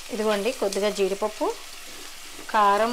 ఇదిగోండి కొద్దిగా జీడిపప్పు కారం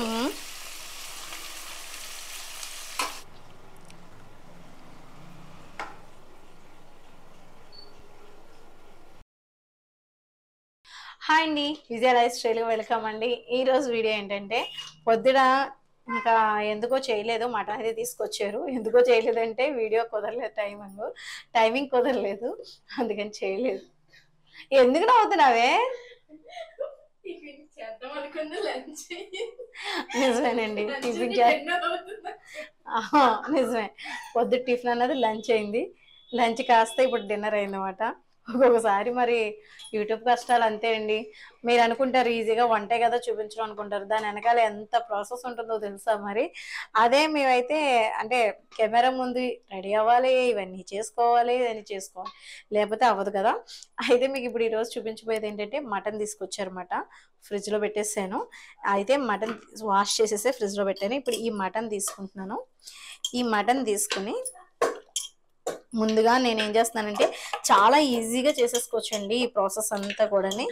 హాయ్ అండి విజయ లైఫ్ స్టైల్కి వెల్కమ్ అండి ఈరోజు వీడియో ఏంటంటే పొద్దున ఇంకా ఎందుకో చేయలేదు మటన్ అయితే తీసుకొచ్చారు ఎందుకో చేయలేదంటే వీడియో కుదరలేదు టైమింగ్ టైమింగ్ కుదరలేదు అందుకని చేయలేదు ఎందుకు నవ్వుతున్నావే టిఫిన్ చేద్దాం అనుకున్న లంచ్ నిజమేనండి టిఫిన్ చే ఆహా, నిజమే పొద్దు టిఫిన్ అన్నది లంచ్ అయింది లంచ్ కాస్త ఇప్పుడు డిన్నర్ అయిందన్నమాట ఒక్కొక్కసారి మరి యూట్యూబ్ కష్టాలు అంతే అండి మీరు అనుకుంటారు ఈజీగా వంటే కదా చూపించడం అనుకుంటారు దాని వెనకాల ఎంత ప్రాసెస్ ఉంటుందో తెలుసా మరి అదే మేమైతే అంటే కెమెరా ముందు రెడీ అవ్వాలి ఇవన్నీ చేసుకోవాలి ఇవన్నీ చేసుకోవాలి లేకపోతే అవ్వదు కదా అయితే మీకు ఇప్పుడు ఈరోజు చూపించబోయేది ఏంటంటే మటన్ తీసుకొచ్చారన్నమాట ఫ్రిడ్జ్లో పెట్టేసాను అయితే మటన్ వాష్ చేసేసి ఫ్రిడ్జ్లో పెట్టాను ఇప్పుడు ఈ మటన్ తీసుకుంటున్నాను ఈ మటన్ తీసుకుని ముందుగా నేను ఏం చేస్తున్నానంటే చాలా ఈజీగా చేసేసుకోవచ్చండి ఈ ప్రాసెస్ అంతా కూడాని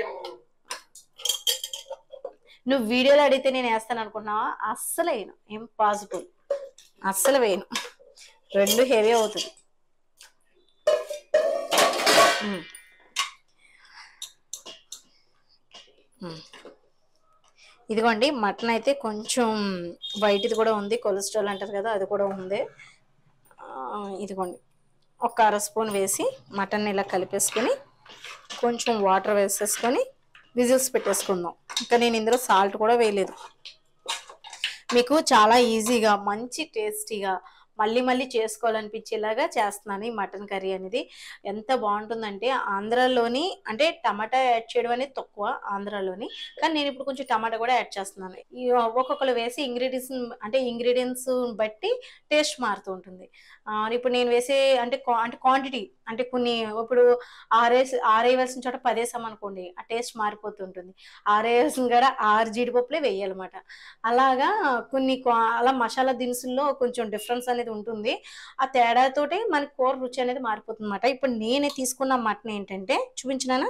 నువ్వు వీడియోలో అడిగితే నేను వేస్తాను అనుకున్నావా అస్సలు వేయను ఇంపాసిబుల్ అస్సలు వేయను రెండు హెవీ అవుతుంది ఉమ్. ఉమ్. ఇదిగోండి మటన్ అయితే కొంచెం వైట్ది కూడా ఉంది కొలెస్ట్రాల్ అంటారు కదా అది కూడా ఉంది ఆ, ఇదిగోండి ఒక అర స్పూన్ వేసి మటన్ ఇలా కలిపేసుకొని కొంచెం వాటర్ వేసేసుకొని విజిల్స్ పెట్టేసుకుందాం ఇంకా నేను ఇందులో సాల్ట్ కూడా వేయలేదు మీకు చాలా ఈజీగా మంచి టేస్టీగా మళ్ళీ మళ్ళీ చేసుకోవాలనిపించేలాగా చేస్తున్నాను ఈ మటన్ కర్రీ అనేది ఎంత బాగుంటుందంటే ఆంధ్రాలోని అంటే టమాటా యాడ్ చేయడం అనేది తక్కువ ఆంధ్రాలోని కానీ నేను ఇప్పుడు కొంచెం టమాటా కూడా యాడ్ చేస్తున్నాను ఈ ఒక్కొక్కరు వేసి ఇంగ్రీడియంట్స్ అంటే ఇంగ్రీడియంట్స్ బట్టి టేస్ట్ మారుతూ ఉంటుంది ఆ, ఇప్పుడు నేను వేసే అంటే క్వా- అంటే క్వాంటిటీ అంటే కొన్ని ఇప్పుడు ఆరేసి ఆరేయవలసిన చోట పదేసాం అనుకోండి ఆ టేస్ట్ మారిపోతుంటుంది ఆరేయాల్సిన కాడ ఆరు జీడిపప్పులే వేయాలన్నమాట అలాగా కొన్ని క్వా- అలా మసాలా దినుసుల్లో కొంచెం డిఫరెన్స్ అనేది ఉంటుంది ఆ తేడాతోటి మనకి కూర రుచి అనేది మారిపోతుంది అనమాట ఇప్పుడు నేను తీసుకున్న మటన్ ఏంటంటే చూపించినానా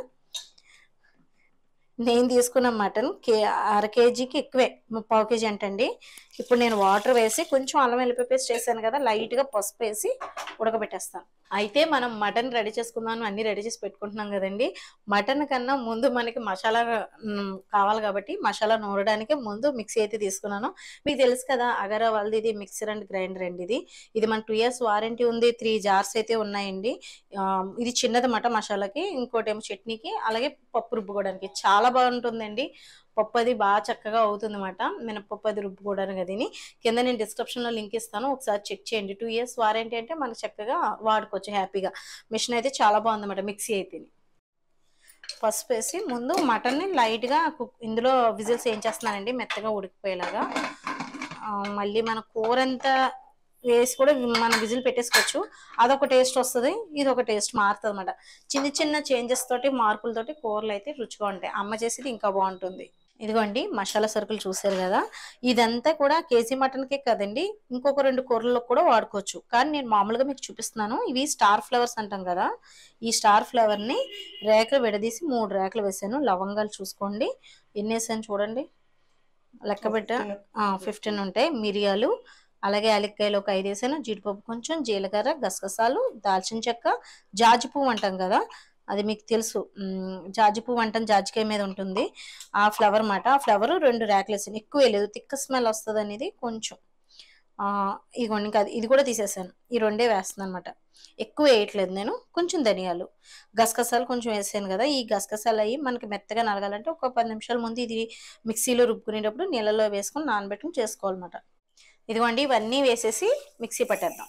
నేను తీసుకున్న మటన్ కే అర కేజీకి ఎక్కువే పావు కేజీ అంటండి ఇప్పుడు నేను వాటర్ వేసి కొంచెం అల్లం వెల్లిపాయ పేస్ట్ చేశాను కదా లైట్గా పసుపు వేసి ఉడకబెట్టేస్తాను అయితే మనం మటన్ రెడీ చేసుకుందాం అన్ని రెడీ చేసి పెట్టుకుంటున్నాం కదండి మటన్ కన్నా ముందు మనకి మసాలా మ్, కావాలి కాబట్టి మసాలా నూరడానికి ముందు మిక్సీ అయితే తీసుకున్నాను మీకు తెలుసు కదా అగర వాళ్ళది ఇది మిక్సర్ అండ్ గ్రైండర్ అండి ఇది ఇది మన టూ ఇయర్స్ వారంటీ ఉంది త్రీ జార్స్ అయితే ఉన్నాయండి ఆ, ఇది చిన్నది మాట మసాలాకి ఇంకోటి ఏమో చట్నీకి అలాగే పప్పు రుబ్బుకోవడానికి చాలా బాగుంటుందండి పప్పు అది బాగా చక్కగా అవుతుంది అనమాట మినపప్పు అది రుబ్బుకోవడానికి అదిని కింద నేను డిస్క్రిప్షన్లో లింక్ ఇస్తాను ఒకసారి చెక్ చేయండి టూ ఇయర్స్ వారంటీ అంటే మనకు చక్కగా వాడుకోవచ్చు హ్యాపీగా మిషన్ అయితే చాలా బాగుందన్నమాట మిక్సీ అయితే పసుపు వేసి ముందు మటన్ని లైట్గా కుక్ ఇందులో విజిల్స్ ఏం చేస్తున్నానండి మెత్తగా ఉడికిపోయేలాగా ఆ, మళ్ళీ మన కూర అంతా వేసి కూడా మనం విజిల్ పెట్టేసుకోవచ్చు అదొక టేస్ట్ వస్తుంది ఇది ఒక టేస్ట్ మారుతుంది అనమాట చిన్న చిన్న చేంజెస్ తోటి మార్పులతోటి కూరలు అయితే రుచిగా ఉంటాయి అమ్మ చేసేది ఇంకా బాగుంటుంది ఇదిగోండి మసాలా సరుకులు చూసారు కదా ఇదంతా కూడా కేజీ మటన్కే కదండి ఇంకొక రెండు కూరల్లో కూడా వాడుకోవచ్చు కానీ నేను మామూలుగా మీకు చూపిస్తున్నాను ఇవి స్టార్ ఫ్లవర్స్ అంటాం కదా ఈ స్టార్ ఫ్లవర్ని రేఖలు విడదీసి మూడు రేఖలు వేసాను లవంగాలు చూసుకోండి ఎన్ని వేసాను చూడండి లెక్క పెట్ట ఫిఫ్టీన్ ఉంటాయి మిరియాలు అలాగే యాలక్కాయలు ఒక ఐదు వేసాను జీడిపప్పు కొంచెం జీలకర్ర గసగసాలు దాల్చిన చెక్క జాజి పువ్వు అంటాం కదా అది మీకు తెలుసు మ్, జాజి పువ్వు అంటాం జాజికాయ మీద ఉంటుంది ఆ ఫ్లవర్ మాట ఆ ఫ్లవర్ రెండు ర్యాక్లు వేసాను ఎక్కువ వేయలేదు తిక్క స్మెల్ వస్తుంది అనేది కొంచెం ఆ, ఇదిగోండి ఇంకా అది- ఇది కూడా తీసేసాను ఈ రెండే వేస్తున్నాను అనమాట ఎక్కువ వేయట్లేదు నేను కొంచెం ధనియాలు గసగసాలు కొంచెం వేసాను కదా ఈ గసగసాలు అయ్యి మనకి మెత్తగా నలగాలంటే ఒక పది నిమిషాల ముందు ఇది మిక్సీలో రుబ్బుకునేటప్పుడు నీళ్ళలో వేసుకొని నానబెట్టుకుని చేసుకోవాలన్నమాట ఇదిగోండి ఇవన్నీ వేసేసి మిక్సీ పట్టేద్దాం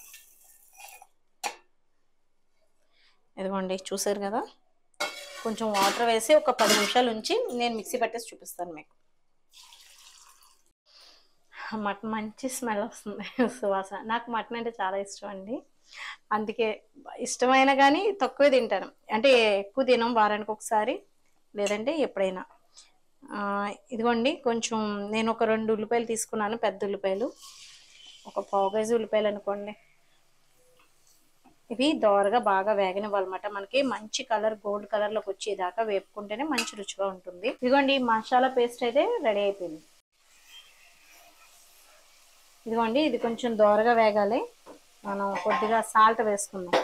ఇదిగోండి చూసారు కదా కొంచెం వాటర్ వేసి ఒక పది నిమిషాలు ఉంచి నేను మిక్సీ పట్టేసి చూపిస్తాను మీకు మటన్ మంచి స్మెల్ వస్తుంది సువాసన నాకు మటన్ అంటే చాలా ఇష్టం అండి అందుకే ఇష్టమైన కానీ తక్కువే తింటాను అంటే ఎక్కువ తినం వారానికి ఒకసారి లేదంటే ఎప్పుడైనా ఆ, ఇదిగోండి కొంచెం నేను ఒక రెండు ఉల్లిపాయలు తీసుకున్నాను పెద్ద ఉల్లిపాయలు ఒక పావు కేజీ ఉల్లిపాయలు అనుకోండి ఇవి దోరగా బాగా వేగనివ్వాలన్నమాట మనకి మంచి కలర్ గోల్డ్ కలర్ లోకి వచ్చేదాకా వేపుకుంటేనే మంచి రుచిగా ఉంటుంది ఇదిగోండి ఈ మసాలా పేస్ట్ అయితే రెడీ అయిపోయింది ఇదిగోండి ఇది కొంచెం దోరగా వేగాలి మనం కొద్దిగా సాల్ట్ వేసుకుందాం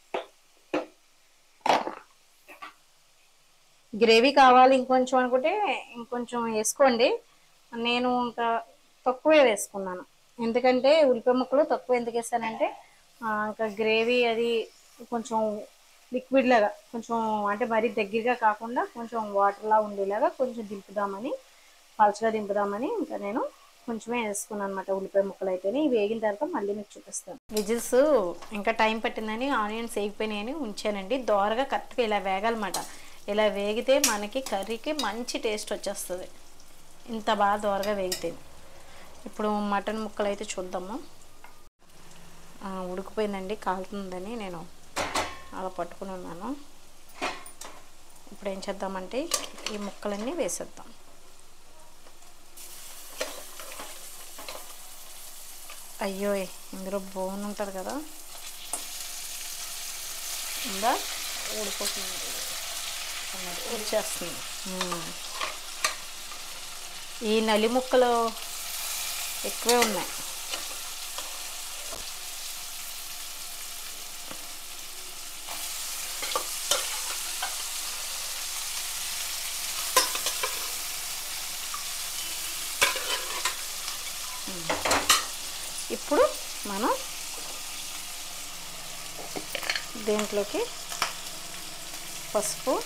గ్రేవీ కావాలి ఇంకొంచెం అనుకుంటే ఇంకొంచెం వేసుకోండి నేను ఇంకా తక్కువే వేసుకున్నాను ఎందుకంటే ఉల్లిపాయ ముక్కలు తక్కువ ఎందుకు వేసానంటే ఆ, ఇంకా గ్రేవీ అది కొంచెం లిక్విడ్ లాగా కొంచెం అంటే మరీ దగ్గరగా కాకుండా కొంచెం వాటర్లా ఉండేలాగా కొంచెం దింపుదామని పలచగా దింపుదామని ఇంకా నేను కొంచెమే వేసుకున్నాను అనమాట ఉల్లిపాయ ముక్కలు అయితేనే ఇవి వేగిన తర్వాత మళ్ళీ మీకు చూపిస్తాను విజిల్స్ ఇంకా టైం పట్టిందని ఆనియన్స్ వేగిపోయినాయని ఉంచానండి దోరగా కరెక్ట్గా ఇలా వేగాలన్నమాట ఇలా వేగితే మనకి కర్రీకి మంచి టేస్ట్ వచ్చేస్తుంది ఇంత బాగా దోరగా వేగితే ఇప్పుడు మటన్ ముక్కలు అయితే చూద్దాము ఆ, ఉడికిపోయిందండి కాలుతుందని నేను అలా పట్టుకుని ఉన్నాను ఇప్పుడు ఏం చేద్దామంటే ఈ ముక్కలన్నీ వేసేద్దాం అయ్యో ఇందులో బోన్ ఉంటుంది కదా ఉందా ఊడిపోతుంది అన్నది వచ్చేస్తుంది మ్మ్. ఈ నలి ముక్కలు ఎక్కువే ఉన్నాయి ఇప్పుడు మనం దీంట్లోకి పసుపు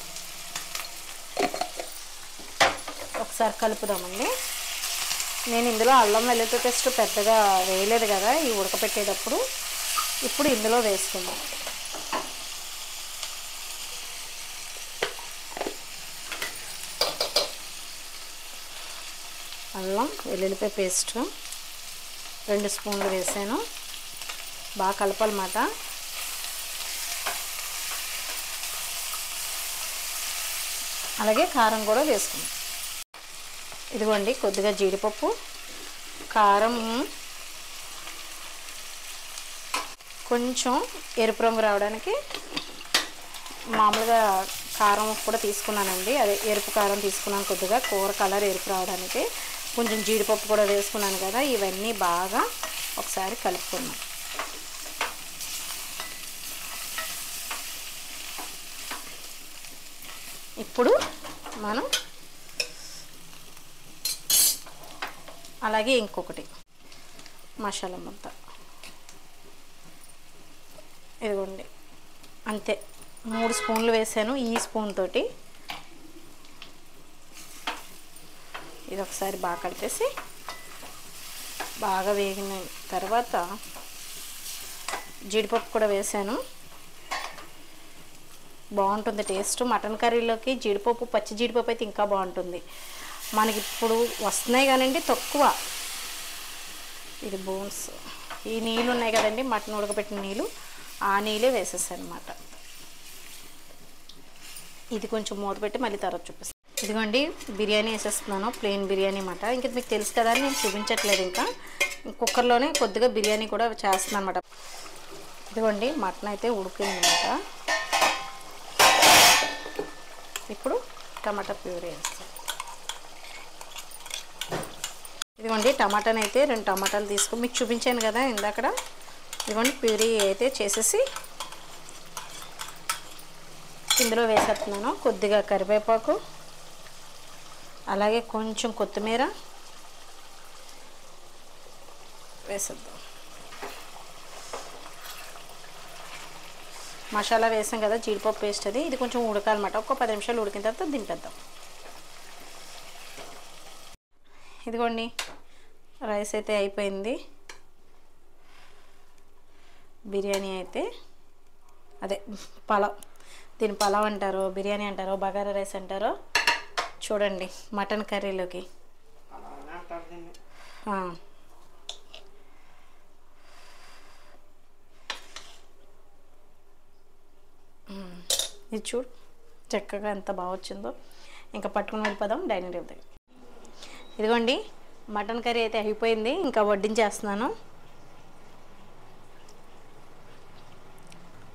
ఒకసారి కలుపుదామండి నేను ఇందులో అల్లం వెల్లుల్లి పేస్ట్ పెద్దగా వేయలేదు కదా ఈ ఉడకపెట్టేటప్పుడు ఇప్పుడు ఇందులో వేసుకుందాం అల్లం వెల్లుల్లిపాయ పేస్ట్ రెండు స్పూన్లు వేసాను బాగా కలపాలన్నమాట అలాగే కారం కూడా వేసుకుందాం ఇదిగోండి కొద్దిగా జీడిపప్పు కారం కొంచెం ఎరుపు రంగు రావడానికి మామూలుగా కారం కూడా తీసుకున్నానండి అదే ఎరుపు కారం తీసుకున్నాను కొద్దిగా కూర కలర్ ఎరుపు రావడానికి కొంచెం జీడిపప్పు కూడా వేసుకున్నాను కదా ఇవన్నీ బాగా ఒకసారి కలుపుకున్నాం ఇప్పుడు మనం అలాగే ఇంకొకటి మసాలా ముద్ద ఇదిగోండి అంతే మూడు స్పూన్లు వేసాను ఈ స్పూన్ తోటి ఇది ఒకసారి బాగా కలిపేసి బాగా వేగిన తర్వాత జీడిపప్పు కూడా వేసాను బాగుంటుంది టేస్ట్ మటన్ కర్రీలోకి జీడిపప్పు పచ్చి జీడిపప్పు అయితే ఇంకా బాగుంటుంది మనకి ఇప్పుడు వస్తున్నాయి కానండి తక్కువ ఇది బోన్స్ ఈ నీళ్ళు ఉన్నాయి కదండి మటన్ ఉడకబెట్టిన నీళ్ళు ఆ నీళ్ళే వేసేసాను అనమాట ఇది కొంచెం మూత పెట్టి మళ్ళీ తర్వాత చూపిస్తాను ఇదిగోండి బిర్యానీ వేసేస్తున్నాను ప్లెయిన్ బిర్యానీ అన్నమాట ఇంకా మీకు తెలుసు కదా అని నేను చూపించట్లేదు ఇంకా కుక్కర్లోనే కొద్దిగా బిర్యానీ కూడా చేస్తున్నాను అనమాట ఇదిగోండి మటన్ అయితే ఉడికింది అనమాట ఇప్పుడు టమాటా ప్యూరీ వేస్తాం ఇదిగోండి టమాటాని అయితే రెండు టమాటాలు తీసుకుని మీకు చూపించాను కదా ఇందాకడ ఇదిగోండి ప్యూరీ అయితే చేసేసి ఇందులో వేసేస్తున్నాను కొద్దిగా కరివేపాకు అలాగే కొంచెం కొత్తిమీర వేసేద్దాం మసాలా వేసాం కదా జీడిపప్పు పేస్ట్ అది ఇది కొంచెం ఉడకాలన్నమాట ఒక పది నిమిషాలు ఉడికిన తర్వాత దింపేద్దాం ఇదిగోండి రైస్ అయితే అయిపోయింది బిర్యానీ అయితే అదే పలావ్ దీని పలావ్ అంటారో బిర్యానీ అంటారో బగారా రైస్ అంటారో చూడండి మటన్ కర్రీలోకి ఆ. మ్మ్. ఇది చూడు చక్కగా ఎంత బాగా వచ్చిందో ఇంకా పట్టుకుని వెళ్ళిపోదాం డైనింగ్ టేబుల్ దగ్గర ఇదిగోండి మటన్ కర్రీ అయితే అయిపోయింది ఇంకా వడ్డించేస్తున్నాను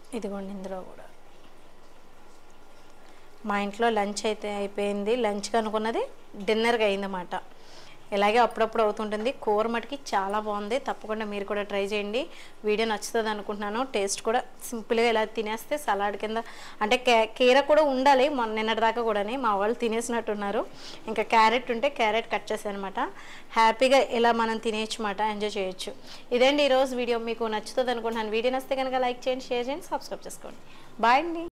ఇదిగోండి ఇందులో కూడా మా ఇంట్లో లంచ్ అయితే అయిపోయింది లంచ్కి అనుకున్నది డిన్నర్కి అయిందన్నమాట ఇలాగే అప్పుడప్పుడు అవుతుంటుంది కూర మటుకి చాలా బాగుంది తప్పకుండా మీరు కూడా ట్రై చేయండి వీడియో నచ్చుతుంది అనుకుంటున్నాను టేస్ట్ కూడా సింపుల్గా ఇలా తినేస్తే సలాడ్ కింద అంటే కే కీర కూడా ఉండాలి మొన్న నిన్నటి దాకా కూడాని మా వాళ్ళు తినేసినట్టున్నారు ఇంకా క్యారెట్ ఉంటే క్యారెట్ కట్ చేశాను అనమాట హ్యాపీగా ఇలా మనం తినేయచ్చు మాట ఎంజాయ్ చేయొచ్చు ఇదండి ఈరోజు వీడియో మీకు నచ్చుతుంది అనుకుంటున్నాను వీడియో నచ్చితే కనుక లైక్ చేయండి షేర్ చేయండి సబ్స్క్రైబ్ చేసుకోండి బాయ్ అండి